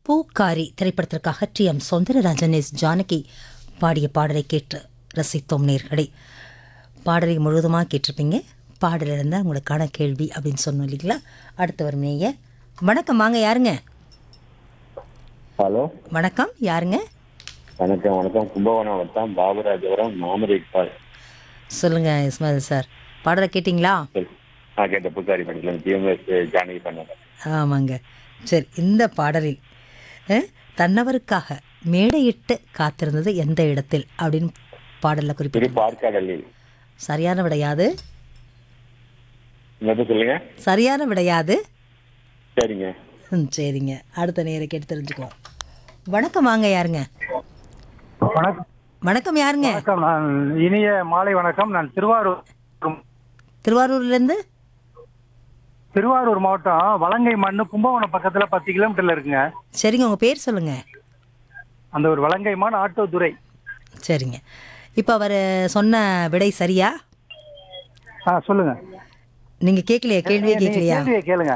பூக்காரி திரைப்படத்திற்காக T M Soundararajan S Janaki பாடிய பாடலை கேட்டு ரசித்தோம் நேர்களே பாடலை முழுவதுமாக கேட்டிருப்பீங்க பாடல் இருந்தால் உங்களுக்கான கேள்வி அப்படின்னு சொன்னோம் இல்லைங்களா அடுத்து வரும் நேய வணக்கம் வாங்க யாருங்க ஹலோ வணக்கம் யாருங்க வணக்கம் வணக்கம் கும்பகோணம் வட்டம் பாபுராஜபுரம் மாமரி இக்பால் சொல்லுங்க இஸ்மாயில் சார் பாடலை கேட்டிங்களா நான் கேட்ட புக்காரி பண்ணிக்கலாம் டிஎம்எஸ் ஜானகி பண்ணல ஆமாங்க சரி இந்த பாடலில் அஹ், தன்னவருக்காக மேடையிட்டு காத்திருந்தது எந்த இடத்தில் அப்படின்னு பாடலில் திரு குறிப்பிட்டு பார்க்கடலில் சரியான விடையாது என்னது சொல்லுங்க சரியான விடையாது சரிங்க ம், சரிங்க அடுத்த நேரை கேட்டு தெரிஞ்சுக்குவோம் வணக்கம் வாங்க யாருங்க வணக்கம் வணக்கம் யாருங்க வணக்கம் நான் இனிய மாலை வணக்கம் நான் திருவாரூர் திருவாரூர்லேருந்து திருவாரூர் மாவட்டம் வலங்கை மண்ணு கும்பகோணம் பக்கத்துல பத்து கிலோமீட்டர்ல இருக்குங்க சரிங்க உங்கள் பேர் சொல்லுங்க அந்த ஒரு வலங்கை மான் ஆட்டோ துறை சரிங்க இப்போ அவர் சொன்ன விடை சரியா ஆ சொல்லுங்க நீங்கள் கேட்கலையா கேள்வியே நீங்க கேட்கலையா கேள்வியை கேளுங்க